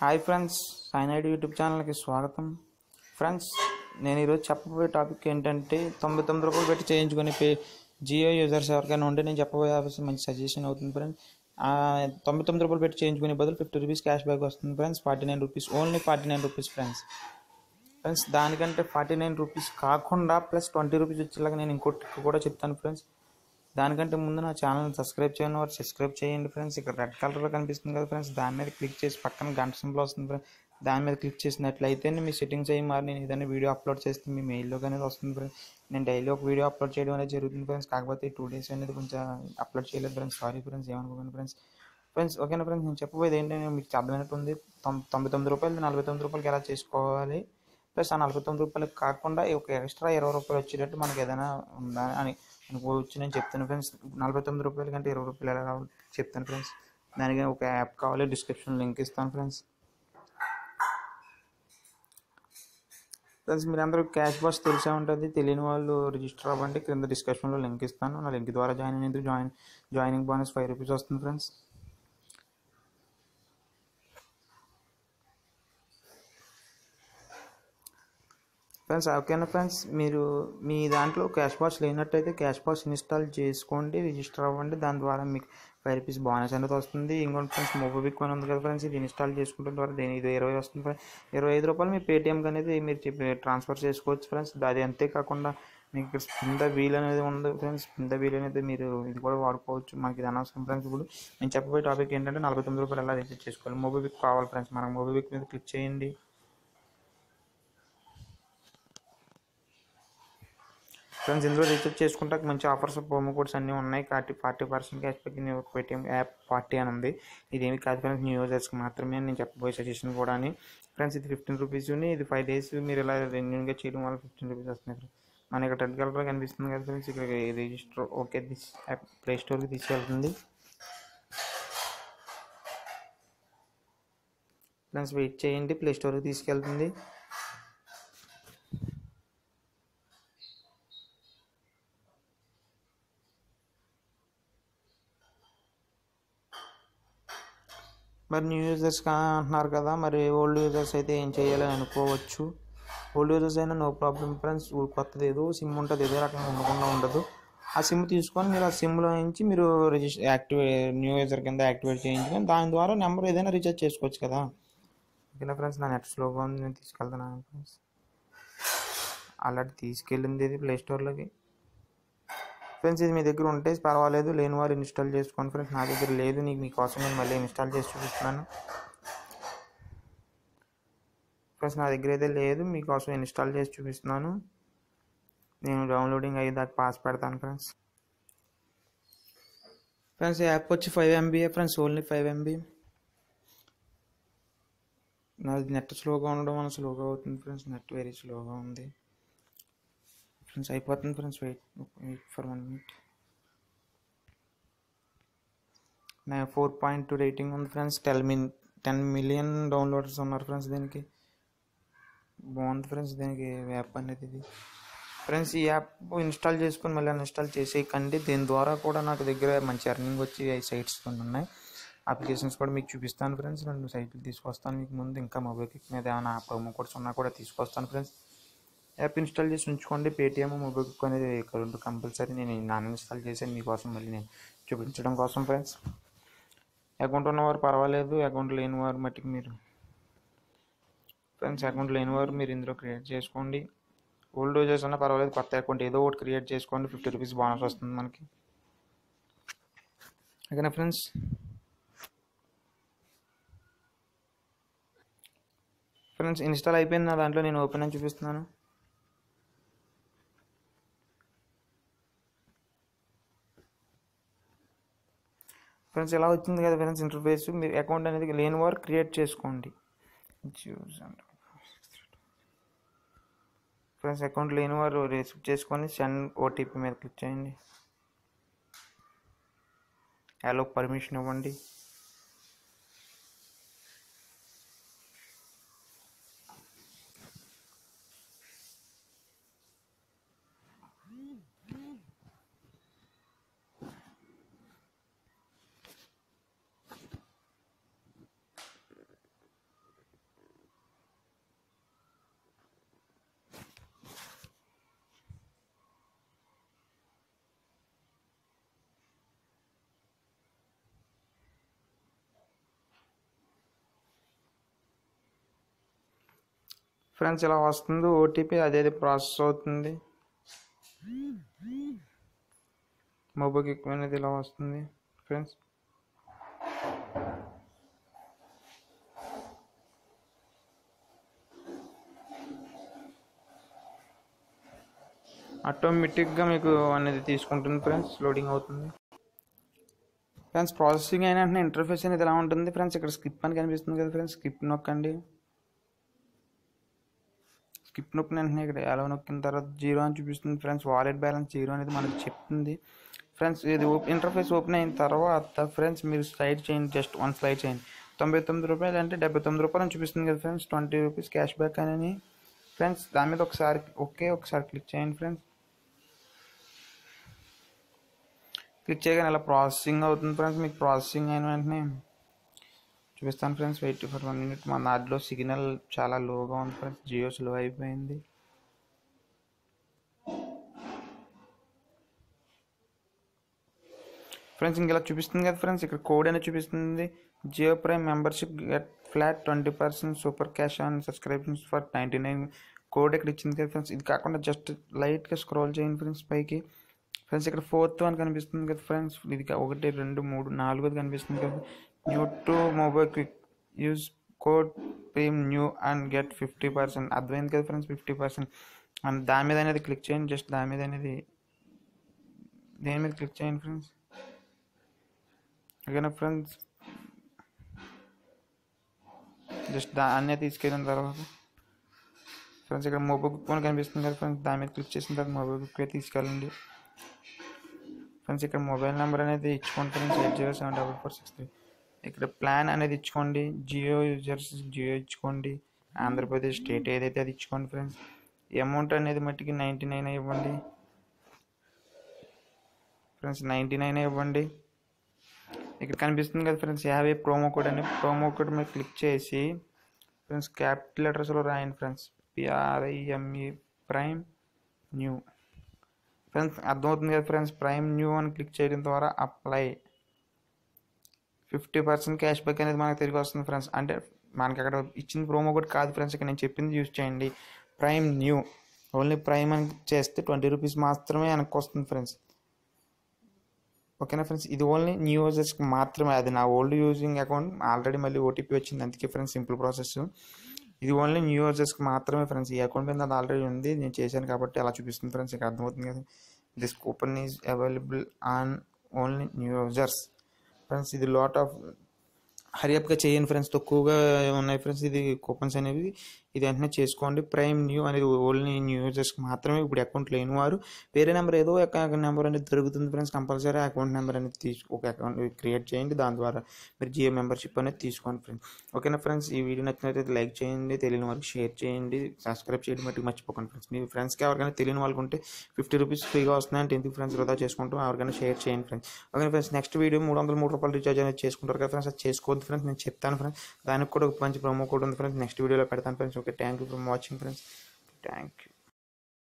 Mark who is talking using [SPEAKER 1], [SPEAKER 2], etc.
[SPEAKER 1] hi friends సాయినాయుడు YouTube ఛానల్కి స్వాగతం friends నేను ఈరోజు చెప్పబోయే టాపిక్ ఏంటంటే తొంభై తొమ్మిది రూపాయలు పెట్టి చేయించుకునే పే జియో యూజర్స్ ఎవరికైనా ఉంటే నేను చెప్పబోయే ఆఫీస్ మంచి సజెషన్ అవుతుంది ఫ్రెండ్స్ ఆ, తొంభై తొమ్మిది రూపాయలు పెట్టి చేయించుకునే బదులు ఫిఫ్టీ రూపీస్ క్యాష్ బ్యాక్ వస్తుంది friends forty nine rupees only forty nine rupees friends friends దానికంటే ఫార్టీ నైన్ రూపీస్ కాకుండా ప్లస్ ట్వంటీ రూపీస్ వచ్చేలాగా నేను ఇంకో ట్రిక్ కూడా చెప్తాను ఫ్రెండ్స్ దానికంటే ముందు నా ఛానల్ సబ్స్క్రైబ్ చేయని వారు సబ్స్క్రైబ్ చేయండి ఫ్రెండ్స్ ఇక్కడ రెడ్ కలర్లో కనిపిస్తుంది కదా ఫ్రెండ్స్ దాని మీద క్లిక్ చేసి పక్కన గంట సింబల్ వస్తుంది ఫ్రెండ్స్ దాని మీద క్లిక్ చేసినట్లయితే మీ సెట్టింగ్స్ అయ్యి మారి నేను ఏదైనా వీడియో అప్లోడ్ చేస్తే మీ మెయిల్లో అనేది వస్తుంది ఫ్రెండ్స్ నేను డైలీ ఒక వీడియో అప్లోడ్ చేయడం అనేది జరుగుతుంది ఫ్రెండ్స్ కాకపోతే టూ డేస్ అనేది కొంచెం అప్లోడ్ చేయలేదు ఫ్రెండ్స్ సారీ ఫ్రెండ్స్ ఏమనుకోకండి ఫ్రెండ్స్ ఫ్రెండ్స్ ఓకేనా ఫ్రెండ్స్ నేను చెప్పబోయేది ఏంటంటే మీకు అర్థమైనట్టు ఉంది తొం- తొంభై తొమ్మిది రూపాయలు నలభై తొమ్మిది రూపాయలకి ఎలా చేసుకోవాలి ప్లస్ ఆ నలభై తొమ్మిది రూపాయలకు కాకుండా ఒక ఎక్స్ట్రా ఇరవై రూపాయలు వచ్చేటట్టు మనకి ఏదైనా ఉందా అని అనుకోవచ్చు నేను చెప్తాను ఫ్రెండ్స్ నలభై తొమ్మిది రూపాయల కంటే ఇరవై రూపాయలు ఎలా రావాలి చెప్తాను ఫ్రెండ్స్ దానికి ఒక యాప్ కావాలి డిస్క్రిప్షన్ లింక్ ఇస్తాను ఫ్రెండ్స్ ఫ్రెండ్స్ మీరు అందరూ క్యాష్ బాక్స్ తెలిసే ఉంటుంది తెలియని వాళ్ళు రిజిస్టర్ అవ్వండి కింద డిస్క్రిప్షన్లో లింక్ ఇస్తాను నా లింక్ ద్వారా జాయిన్ అయినందుకు join joining bonus five rupees వస్తుంది ఫ్రెండ్స్ ఫ్రెండ్స్ ఓకేనా ఫ్రెండ్స్ మీరు మీ దాంట్లో క్యాష్ బాక్స్ లేనట్టయితే క్యాష్ బాక్స్ ఇన్స్టాల్ చేసుకోండి రిజిస్టర్ అవ్వండి దాని ద్వారా మీకు ఫైవ్ రూపీస్ బోనస్ అనేది వస్తుంది ఇంకోటి ఫ్రెండ్స్ మొబైల్ కొని ఉంది కదా ఫ్రెండ్స్ ఇది ఇన్స్టాల్ చేసుకుంటే ద్వారా దీని ఇది ఇరవై వస్తుంది ఫ్రెండ్స్ ఇరవై ఐదు రూపాయలు మీ పేటిఎంకి అనేది మీరు చెప్పి ట్రాన్స్ఫర్ చేసుకోవచ్చు ఫ్రెండ్స్ అది అంతేకాకుండా మీకు ఇక్కడ స్పిన్ ద వీల్ అనేది ఉంది ఫ్రెండ్స్ స్పిన్ ద వీల్ అనేది మీరు ఇది కూడా వాడుకోవచ్చు మనకి ఇది అనవసరం ఫ్రెండ్స్ ఇప్పుడు నేను చెప్పబోయే టాపిక్ ఏంటంటే నలభై తొమ్మిది రూపాయలు ఎలా రీఛార్జ్ చేసుకోవాలి మొబైల్ కావాలి ఫ్రెండ్స్ మనకు మొబైల్ మీద క్లిక్ చేయండి ఫ్రెండ్స్ ఇందులో రీఛార్జ్ చేసుకుంటే మంచి ఆఫర్స్ ప్రోమో కోడ్స్ అన్నీ ఉన్నాయి forty forty percent cash back new Paytm app party అని ఉంది ఇదేమి కాదు ఫ్రెండ్స్ న్యూ యూజర్స్కి మాత్రమే నేను చెప్పబోయే సజెషన్ కూడా అని ఫ్రెండ్స్ ఇది ఫిఫ్టీన్ రూపీస్ ఇది ఫైవ్ డేస్ మీరు ఇలా రెన్యూగా చేయడం వల్ల ఫిఫ్టీన్ రూపీస్ వస్తున్నాయి ఫ్రెండ్స్ మన ఇక్కడ రెడ్ కలర్లో కనిపిస్తుంది కదా ఫ్రెండ్స్ ఇక్కడ register okay this app play స్టోర్కి తీసుకెళ్తుంది ఫ్రెండ్స్ వెయిట్ చేయండి ప్లే స్టోర్కి తీసుకెళ్తుంది మరి న్యూ యూజర్స్ కా అంటున్నారు కదా మరి ఓల్డ్ యూజర్స్ అయితే ఏం చేయాలని అనుకోవచ్చు ఓల్డ్ యూజర్స్ అయినా నో ప్రాబ్లం ఫ్రెండ్స్ కొత్తది ఏదో సిమ్ ఉంటుంది ఏదో రకంగా ఉండకుండా ఉండదు ఆ సిమ్ తీసుకొని మీరు ఆ సిమ్లో నుంచి మీరు రిజిస్టర్ యాక్టివేట్ న్యూ యూజర్ కింద యాక్టివేట్ చేయించుకొని దాని ద్వారా నెంబర్ ఏదైనా రీఛార్జ్ చేసుకోవచ్చు కదా ఓకేనా ఫ్రెండ్స్ నా నెట్ స్లోగా ఉంది నేను తీసుకెళ్తున్నాను ఫ్రెండ్స్ ఆల్రెడీ తీసుకెళ్ళింది ఇది ప్లే స్టోర్లోకి ఫ్రెండ్స్ ఇది మీ దగ్గర ఉంటే పర్వాలేదు లేని వారు ఇన్స్టాల్ చేసుకోండి ఫ్రెండ్స్ నా దగ్గర లేదు నీకు మీకోసం నేను మళ్ళీ ఇన్స్టాల్ చేసి చూపిస్తున్నాను ఫ్రెండ్స్ నా దగ్గర అయితే లేదు మీకోసం ఇన్స్టాల్ చేసి చూపిస్తున్నాను నేను డౌన్లోడింగ్ అయ్యేదాకా పాస్ పెడతాను ఫ్రెండ్స్ ఫ్రెండ్స్ ఈ యాప్ వచ్చి five MBA friends only five MB నాది నెట్ స్లోగా ఉండడం వల్ల స్లోగా అవుతుంది ఫ్రెండ్స్ నెట్ వెరీ స్లోగా ఉంది ఫ్రెండ్స్ అయిపోతుంది friends wait wait for one minute నా ఫోర్ పాయింట్ టూ రేటింగ్ ఉంది ఫ్రెండ్స్ టెల్ మిన్ టెన్ మిలియన్ డౌన్లోడర్స్ ఉన్నారు ఫ్రెండ్స్ దీనికి బాగుంది ఫ్రెండ్స్ దీనికి యాప్ అనేది ఇది ఫ్రెండ్స్ ఈ యాప్ ఇన్స్టాల్ చేసుకొని మళ్ళీ ఇన్స్టాల్ చేసేయకండి దీని ద్వారా కూడా నాకు దగ్గర మంచి ఎర్నింగ్ వచ్చి సైట్స్ కొన్ని ఉన్నాయి అప్లికేషన్స్ కూడా మీకు చూపిస్తాను ఫ్రెండ్స్ రెండు సైట్లు తీసుకొస్తాను మీకు ముందు ఇంకా మొబైల్ కిక్ మీద ఏమైనా ప్రోమో కోడ్స్ ఉన్నా కూడా తీసుకొస్తాను ఫ్రెండ్స్ యాప్ ఇన్స్టాల్ చేసి ఉంచుకోండి పేటిఎం మొబైల్ కిక్ అనేది రెండు కంపల్సరీ నేను నాన్ ఇన్స్టాల్ చేశాను మీకోసం మళ్ళీ నేను చూపించడం కోసం ఫ్రెండ్స్ అకౌంట్ ఉన్నవారు పర్వాలేదు అకౌంట్ లేని వారు మట్టుకు మీరు ఫ్రెండ్స్ అకౌంట్ లేని వారు మీరు ఇందులో క్రియేట్ చేసుకోండి ఓల్డ్ యూజర్స్ అన్నా పర్వాలేదు కొత్త అకౌంట్ ఏదో ఒకటి క్రియేట్ చేసుకోండి ఫిఫ్టీ రూపీస్ బోనస్ వస్తుంది మనకి ఓకేనా ఫ్రెండ్స్ ఫ్రెండ్స్ ఇన్స్టాల్ అయిపోయింది నా దాంట్లో నేను ఓపెన్ అని చూపిస్తున్నాను ఫ్రెండ్స్ ఎలా వచ్చింది కదా ఫ్రెండ్స్ ఇంటర్ఫేస్ మీరు అకౌంట్ అనేది లేని వారు క్రియేట్ చేసుకోండి ఫ్రెండ్స్ అకౌంట్ లేని వారు రిసీవ్ చేసుకొని సెండ్ ఓటీపీ మీద క్లిక్ చేయండి హలో పర్మిషన్ ఇవ్వండి ఫ్రెండ్స్ ఇలా వస్తుంది ఓటీపీ అదే ప్రాసెస్ అవుతుంది మొబైల్ ఎక్కువ అనేది ఇలా వస్తుంది ఫ్రెండ్స్ ఆటోమేటిక్గా మీకు అనేది తీసుకుంటుంది ఫ్రెండ్స్ లోడింగ్ అవుతుంది ఫ్రెండ్స్ ప్రాసెసింగ్ అయిన వెంటనే ఇంటర్ఫేస్ అనేది ఎలా ఉంటుంది ఫ్రెండ్స్ ఇక్కడ స్కిప్ అని కనిపిస్తుంది కదా ఫ్రెండ్స్ స్కిప్ నొక్కండి స్కిప్ నొక్కిన వెంటనే ఇక్కడ ఎలా నొక్కిన తర్వాత జీరో అని చూపిస్తుంది ఫ్రెండ్స్ వాలెట్ బ్యాలెన్స్ జీరో అనేది మనకి చెప్తుంది ఫ్రెండ్స్ ఇది ఇంటర్ఫేస్ ఓపెన్ అయిన తర్వాత ఫ్రెండ్స్ మీరు స్లైడ్ చేయండి జస్ట్ వన్ స్లైడ్ చేయండి తొంభై తొమ్మిది రూపాయలు అంటే డెబ్బై తొమ్మిది రూపాయలు అని చూపిస్తుంది కదా friends twenty rupees cash back అని ఫ్రెండ్స్ దాని మీద ఒకసారి ఓకే ఒకసారి క్లిక్ చేయండి ఫ్రెండ్స్ క్లిక్ చేయగానే ఇలా ప్రాసెసింగ్ అవుతుంది ఫ్రెండ్స్ మీకు ప్రాసెసింగ్ అయిన వెంటనే చూపిస్తాను friends wait for one minute మా దాంట్లో సిగ్నల్ చాలా లోగా ఉంది ఫ్రెండ్స్ జియో స్లో అయిపోయింది ఫ్రెండ్స్ ఇంక ఇలా చూపిస్తుంది కదా ఫ్రెండ్స్ ఇక్కడ కోడ్ అనేది చూపిస్తుంది Jio prime membership get flat twenty percent super cash on subscriptions for ninety nine code ఇక్కడ ఇచ్చింది కదా ఫ్రెండ్స్ ఇది కాకుండా జస్ట్ లైట్గా స్క్రోల్ చేయండి ఫ్రెండ్స్ పైకి ఫ్రెండ్స్ ఇక్కడ ఫోర్త్ వన్ కనిపిస్తుంది కదా ఫ్రెండ్స్ ఇది కా- ఒకటి రెండు మూడు నాలుగోది కనిపిస్తుంది కదా new to mobile quick use code prime new and get fifty percent అర్థమైంది కదా ఫ్రెండ్స్ ఫిఫ్టీ పర్సెంట్ అండ్ దాని మీద అనేది క్లిక్ చేయండి జస్ట్ దాని మీద అనేది దేని మీద క్లిక్ చేయండి ఫ్రెండ్స్ ఓకేనా ఫ్రెండ్స్ జస్ట్ దాన్నే తీసుకెళ్ళిన తర్వాత ఫ్రెండ్స్ ఇక్కడ మొబైల్ బుక్ ఫోన్ కనిపిస్తుంది కదా ఫ్రెండ్స్ దాని మీద క్లిక్ చేసిన తర్వాత మొబైల్ బుక్ తీసుకెళ్ళండి ఫ్రెండ్స్ ఇక్కడ మొబైల్ నెంబర్ అనేది ఇచ్చుకోండి friends eight zero seven double four six three ఇక్కడ ప్లాన్ అనేది ఇచ్చుకోండి జియో యూజర్స్ జియో ఇచ్చుకోండి ఆంధ్రప్రదేశ్ స్టేట్ ఏదైతే అది ఇచ్చుకోండి ఫ్రెండ్స్ అమౌంట్ అనేది మట్టికి నైంటీ నైన్ ఇవ్వండి ఫ్రెండ్స్ నైంటీ నైన్ ఇవ్వండి ఇక్కడ కనిపిస్తుంది కదా ఫ్రెండ్స్ యాభై ప్రోమో కోడ్ అని ప్రోమో కోడ్ మీద క్లిక్ చేసి ఫ్రెండ్స్ క్యాపిటల్ లెటర్స్లో రాయండి friends P R I M E prime new friends అర్థమవుతుంది కదా ఫ్రెండ్స్ ప్రైమ్ న్యూ అని క్లిక్ చేయడం ద్వారా apply fifty percent cash back అనేది మనకు తిరిగి వస్తుంది ఫ్రెండ్స్ అంటే మనకి అక్కడ ఇచ్చిన ప్రోమో కోడ్ కాదు ఫ్రెండ్స్ ఇక్కడ నేను చెప్పింది యూజ్ చేయండి ప్రైమ్ న్యూ ఓన్లీ ప్రైమ్ అని చేస్తే ట్వంటీ రూపీస్ మాత్రమే వెనక్కి వస్తుంది ఫ్రెండ్స్ ఓకేనా ఫ్రెండ్స్ ఇది ఓన్లీ న్యూ యూజర్స్కి మాత్రమే అది నా ఓల్డ్ యూజింగ్ అకౌంట్ ఆల్రెడీ మళ్ళీ ఓటీపీ వచ్చింది అందుకే ఫ్రెండ్స్ సింపుల్ ప్రాసెస్ ఇది ఓన్లీ న్యూ యూజర్స్కి మాత్రమే ఫ్రెండ్స్ ఈ అకౌంట్ మీద అది ఆల్రెడీ ఉంది నేను చేశాను కాబట్టి అలా చూపిస్తుంది ఫ్రెండ్స్ ఇక్కడ అర్థమవుతుంది కదా this coupon is available on only new users friends ఇది లాట్ ఆఫ్ హరియప్గా చేయండి ఫ్రెండ్స్ తక్కువగా ఉన్నాయి ఫ్రెండ్స్ ఇది కూపన్స్ అనేవి ఇది వెంటనే చేసుకోండి ప్రైమ్ న్యూ అనేది ఓన్లీ న్యూ యూజర్స్కి మాత్రమే ఇప్పుడు అకౌంట్ లేని వారు వేరే నెంబర్ ఏదో ఒక నెంబర్ అనేది దొరుకుతుంది ఫ్రెండ్స్ కంపల్సరీ అకౌంట్ నెంబర్ అనేది తీసు ఒక అకౌంట్ క్రియేట్ చేయండి దాని ద్వారా మీరు జియో మెంబర్షిప్ అనేది తీసుకోండి ఫ్రెండ్స్ ఓకేనా ఫ్రెండ్స్ ఈ వీడియో నచ్చినట్లయితే లైక్ చేయండి తెలియని వాళ్ళకి షేర్ చేయండి సబ్స్క్రైబ్ చేయడం మట్టుకు మర్చిపోకండి ఫ్రెండ్స్ మీ ఫ్రెండ్స్కి ఎవరికైనా తెలియని వాళ్ళకి ఉంటే ఫిఫ్టీ రూపీస్ ఫ్రీగా వస్తున్నాయంటే ఎందుకు ఫ్రెండ్స్ వృధా చేసుకుంటూ ఎవరికైనా షేర్ చేయండి friends okay friends next video మూడు వందల మూడు రూపాయలు రీఛార్జ్ అనేది చేసుకుంటారు కదా ఫ్రెండ్స్ అది చేసుకోవద్దు ఫ్రెండ్స్ నేను చెప్తాను ఫ్రెండ్స్ దానికి కూడా ఒక మంచి ప్రోమో కోడ్ ఉంది ఫ్రెండ్స్ నెక్స్ట్ వీడియోలో పెడతాను friends okay thank you for watching friends thank you